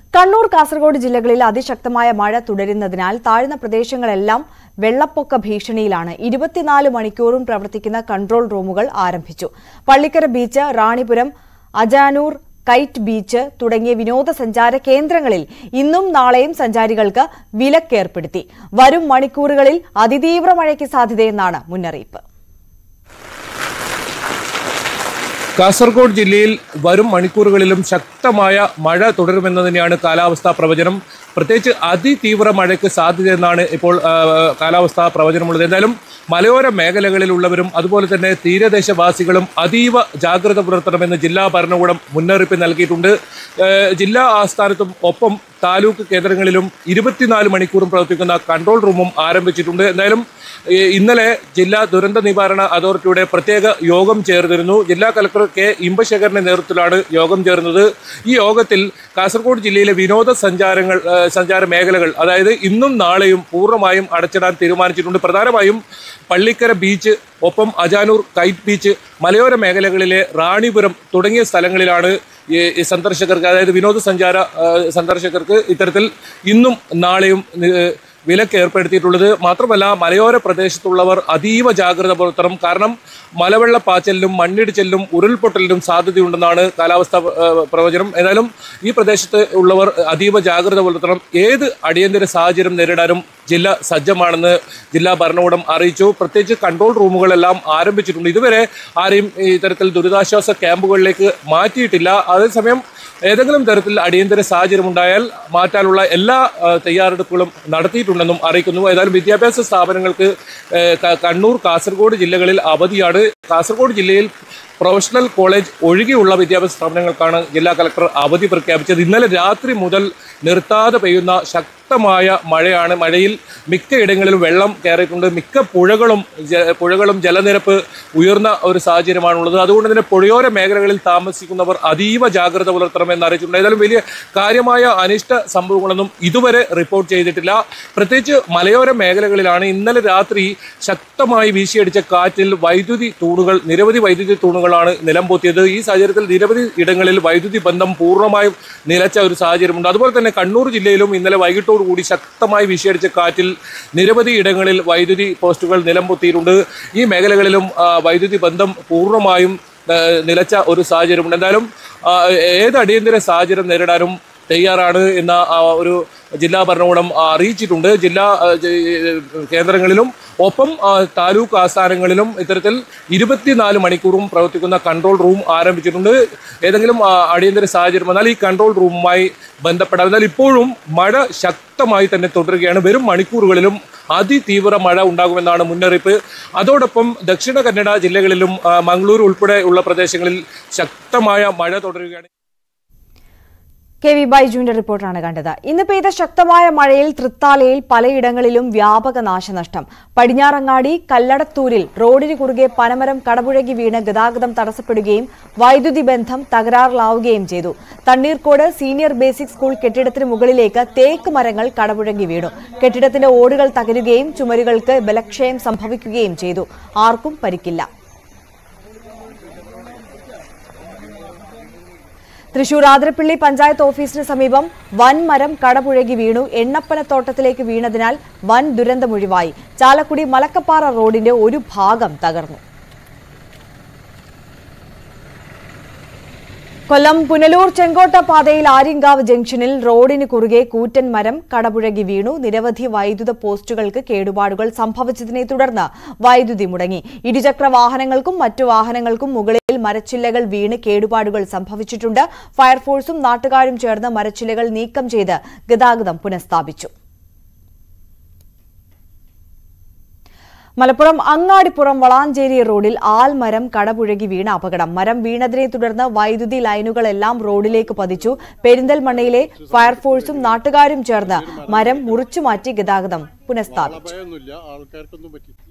കണ്ണൂർ കാസർഗോഡ് ജില്ലകളിൽ അതിശക്തമായ മഴ തുടരുന്നതിനാൽ താഴ്ന്ന പ്രദേശങ്ങളെല്ലാം വെള്ളപ്പൊക്ക ഭീഷണിയിലാണ് ഇരുപത്തിനാല് മണിക്കൂറും പ്രവർത്തിക്കുന്ന കൺട്രോൾ റൂമുകൾ ആരംഭിച്ചു Pallikkara beach Ranipuram Ajanur kite beach തുടങ്ങിയ വിനോദസഞ്ചാര കേന്ദ്രങ്ങളിൽ ഇന്നും നാളെയും സഞ്ചാരികൾക്ക് വിലക്കേർപ്പെടുത്തി വരും മണിക്കൂറുകളിൽ അതിതീവ്ര മഴയ്ക്ക് സാധ്യതയെന്നാണ് മുന്നറിയിപ്പ് കാസർഗോഡ് ജില്ലയിൽ വരും മണിക്കൂറുകളിലും ശക്തമായ മഴ തുടരുമെന്ന് തന്നെയാണ് കാലാവസ്ഥാ പ്രവചനം പ്രത്യേകിച്ച് അതിതീവ്ര മഴയ്ക്ക് സാധ്യതയെന്നാണ് ഇപ്പോൾ ആ, കാലാവസ്ഥാ പ്രവചനമുള്ളത് എന്തായാലും മലയോര മേഖലകളിലുള്ളവരും അതുപോലെ തന്നെ തീരദേശവാസികളും അതീവ ജാഗ്രത പുലർത്തണമെന്ന് ജില്ലാ ഭരണകൂടം മുന്നറിയിപ്പ് നൽകിയിട്ടുണ്ട് ഏ, ജില്ലാ ആസ്ഥാനത്തും ഒപ്പം താലൂക്ക് കേന്ദ്രങ്ങളിലും ഇരുപത്തിനാല് മണിക്കൂറും പ്രവർത്തിക്കുന്ന കൺട്രോൾ റൂമും ആരംഭിച്ചിട്ടുണ്ട് എന്തായാലും ഈ ഇന്നലെ ജില്ലാ ദുരന്ത നിവാരണ അതോറിറ്റിയുടെ പ്രത്യേക യോഗം ചേർന്നിരുന്നു ജില്ലാ കലക്ടർ കെ ഇമ്പശേഖറിന്റെ നേതൃത്വത്തിലാണ് യോഗം ചേർന്നത് ഈ യോഗത്തിൽ കാസർഗോഡ് ജില്ലയിലെ വിനോദസഞ്ചാരങ്ങൾ ഏ, സഞ്ചാര മേഖലകൾ അതായത് ഇന്നും നാളെയും പൂർണ്ണമായും അടച്ചിടാൻ തീരുമാനിച്ചിട്ടുണ്ട് പ്രധാനമായും പള്ളിക്കര ബീച്ച് ഒപ്പം അജാനൂർ കൈറ്റ് ബീച്ച് മലയോര മേഖലകളിലെ റാണിപുരം തുടങ്ങിയ സ്ഥലങ്ങളിലാണ് ഈ ഈ സന്ദർശകർക്ക് അതായത് വിനോദസഞ്ചാര ആ, സന്ദർശകർക്ക് ഇത്തരത്തിൽ ഇന്നും നാളെയും നി- വിലക്ക് ഏർപ്പെടുത്തിയിട്ടുള്ളത് മാത്രമല്ല മലയോര പ്രദേശത്തുള്ളവർ അതീവ ജാഗ്രത പുലർത്തണം കാരണം മലവെള്ളപ്പാച്ചലിനും മണ്ണിടിച്ചിലിനും ഉരുൾപൊട്ടലിനും സാധ്യതയുണ്ടെന്നാണ് കാലാവസ്ഥാ ഏഹ്, പ്രവചനം ഏതായാലും ഈ പ്രദേശത്ത് ഉള്ളവർ അതീവ ജാഗ്രത പുലർത്തണം ഏത് അടിയന്തര സാഹചര്യം നേരിടാനും ജില്ല സജ്ജമാണെന്ന് ജില്ലാ ഭരണകൂടം അറിയിച്ചു പ്രത്യേകിച്ച് കൺട്രോൾ റൂമുകളെല്ലാം ആരംഭിച്ചിട്ടുണ്ട് ഇതുവരെ ആരെയും ഇത്തരത്തിൽ ദുരിതാശ്വാസ ക്യാമ്പുകളിലേക്ക് മാറ്റിയിട്ടില്ല അതേസമയം ഏതെങ്കിലും തരത്തിൽ അടിയന്തര സാഹചര്യം ഉണ്ടായാൽ മാറ്റാനുള്ള എല്ലാ ആ, തയ്യാറെടുപ്പുകളും നടത്തിയിട്ടുണ്ടെന്നും അറിയിക്കുന്നു ഏതായാലും വിദ്യാഭ്യാസ സ്ഥാപനങ്ങൾക്ക് ഏ, ക- കണ്ണൂർ കാസർഗോഡ് ജില്ലകളിൽ അവധിയാണ് കാസർഗോഡ് ജില്ലയിൽ പ്രൊഫഷണൽ കോളേജ് ഒഴികെയുള്ള വിദ്യാഭ്യാസ സ്ഥാപനങ്ങൾക്കാണ് ജില്ലാ കളക്ടർ അവധി പ്രഖ്യാപിച്ചത് ഇന്നലെ രാത്രി മുതൽ നിർത്താതെ പെയ്യുന്ന ശക്തമായ മഴയാണ് മഴയിൽ മിക്കയിടങ്ങളിലും വെള്ളം കയറിയിട്ടുണ്ട് മിക്ക പുഴകളും ജ- പുഴകളും ജലനിരപ്പ് ഉയർന്ന ഒരു സാഹചര്യമാണുള്ളത് അതുകൊണ്ട് തന്നെ പുഴയോര മേഖലകളിൽ താമസിക്കുന്നവർ അതീവ ജാഗ്രത പുലർത്തണമെന്ന് അറിയിച്ചിട്ടുണ്ട് ഏതായാലും വലിയ കാര്യമായ അനിഷ്ട സംഭവങ്ങളൊന്നും ഇതുവരെ റിപ്പോർട്ട് ചെയ്തിട്ടില്ല പ്രത്യേകിച്ച് മലയോര മേഖലകളിലാണ് ഇന്നലെ രാത്രി ശക്തമായി വീശിയടിച്ച കാറ്റിൽ വൈദ്യുതി തൂണുകൾ നിരവധി വൈദ്യുതി തൂണുകളാണ് നിലംപൊത്തിയത് ഈ സാഹചര്യത്തിൽ നിരവധി ഇടങ്ങളിൽ വൈദ്യുതി ബന്ധം പൂർണ്ണമായും നിലച്ച ഒരു സാഹചര്യമുണ്ട് അതുപോലെ തന്നെ കണ്ണൂർ ജില്ലയിലും ഇന്നലെ വൈകിട്ടോടുകൂടി ശക്തമായി വീശിയടിച്ച കാറ്റിൽ നിരവധി ഇടങ്ങളിൽ വൈദ്യുതി പോസ്റ്റുകൾ നിലംപൊത്തിയിട്ടുണ്ട് ഈ മേഖലകളിലും ആ, വൈദ്യുതി ബന്ധം പൂർണ്ണമായും ആ, നിലച്ച ഒരു സാഹചര്യമുണ്ട് എന്തായാലും ആ, ഏത് അടിയന്തര സാഹചര്യം നേരിടാനും തയ്യാറാണ് എന്ന ആ, ഒരു ജില്ലാ ഭരണകൂടം ആ, അറിയിച്ചിട്ടുണ്ട് ജില്ലാ ആ, ജ- കേന്ദ്രങ്ങളിലും ഒപ്പം ആ, താലൂക്ക് ആസ്ഥാനങ്ങളിലും ഇത്തരത്തിൽ ഇരുപത്തിനാല് മണിക്കൂറും പ്രവർത്തിക്കുന്ന കൺട്രോൾ റൂം ആരംഭിച്ചിട്ടുണ്ട് ഏതെങ്കിലും ആ, അടിയന്തര സാഹചര്യം വന്നാൽ ഈ കൺട്രോൾ റൂമുമായി ബന്ധപ്പെടാം എന്നാൽ ഇപ്പോഴും മഴ ശക്തമായി തന്നെ തുടരുകയാണ് വരും മണിക്കൂറുകളിലും അതിതീവ്ര മഴ ഉണ്ടാകുമെന്നാണ് മുന്നറിയിപ്പ് അതോടൊപ്പം ദക്ഷിണ കന്നഡ ജില്ലകളിലും ആ, മംഗളൂരു ഉൾപ്പെടെ ഉള്ള പ്രദേശങ്ങളിൽ ശക്തമായ മഴ തുടരുകയാണ് കെ വി ബൈജുവിന്റെ റിപ്പോർട്ടാണ് കണ്ടത് ഇന്ന് പെയ്ത ശക്തമായ മഴയിൽ തൃത്താലയിൽ പലയിടങ്ങളിലും വ്യാപക നാശനഷ്ടം പടിഞ്ഞാറങ്ങാടി കല്ലടത്തൂരിൽ റോഡിന് കുറുകെ പനമരം കടപുഴകി വീണ് ഗതാഗതം തടസ്സപ്പെടുകയും വൈദ്യുതി ബന്ധം തകരാറിലാവുകയും ചെയ്തു തണ്ണീർക്കോട് സീനിയർ ബേസിക് സ്കൂൾ കെട്ടിടത്തിന് മുകളിലേക്ക് തേക്ക് മരങ്ങൾ കടപുഴകി വീണു കെട്ടിടത്തിന്റെ ഓടുകൾ തകരുകയും ചുമരുകൾക്ക് ബലക്ഷയം സംഭവിക്കുകയും ചെയ്തു ആർക്കും പരിക്കില്ല തൃശൂർ ആതിരപ്പള്ളി പഞ്ചായത്ത് ഓഫീസിന് സമീപം വൻ മരം കടപുഴകി വീണു എണ്ണപ്പനത്തോട്ടത്തിലേക്ക് വീണതിനാൽ വൻ ദുരന്തമൊഴിവായി ചാലക്കുടി മലക്കപ്പാറ റോഡിന്റെ ഒരു ഭാഗം തകർന്നു കൊല്ലം പുനലൂർ ചെങ്കോട്ട പാതയിൽ ആര്യങ്കാവ് ജംഗ്ഷനിൽ റോഡിന് കുറുകെ കൂറ്റൻ മരം കടപുഴകി വീണു നിരവധി വൈദ്യുത പോസ്റ്റുകൾക്ക് കേടുപാടുകൾ സംഭവിച്ചതിനെ തുടർന്ന് വൈദ്യുതി മുടങ്ങി ഇരുചക്ര വാഹനങ്ങൾക്കും മറ്റു വാഹനങ്ങൾക്കും മുകളിൽ മരച്ചില്ലകൾ വീണ് കേടുപാടുകൾ സംഭവിച്ചിട്ടുണ്ട് ഫയർഫോഴ്സും നാട്ടുകാരും ചേർന്ന് മരച്ചില്ലകൾ നീക്കം ചെയ്ത് ഗതാഗതം പുനഃസ്ഥാപിച്ചു മലപ്പുറം അങ്ങാടിപ്പുറം വളാഞ്ചേരി റോഡിൽ ആൽമരം കടപുഴകി വീണ അപകടം മരം വീണതിനെ തുടർന്ന് വൈദ്യുതി ലൈനുകളെല്ലാം റോഡിലേക്ക് പതിച്ചു പെരിന്തൽമണ്ണയിലെ ഫയർഫോഴ്സും നാട്ടുകാരും ചേർന്ന് മരം മുറിച്ചുമാറ്റി ഗതാഗതം പുനഃസ്ഥാപിച്ചു ഭയമൊന്നുമില്ല ആൾക്കാർക്കൊന്നും പറ്റി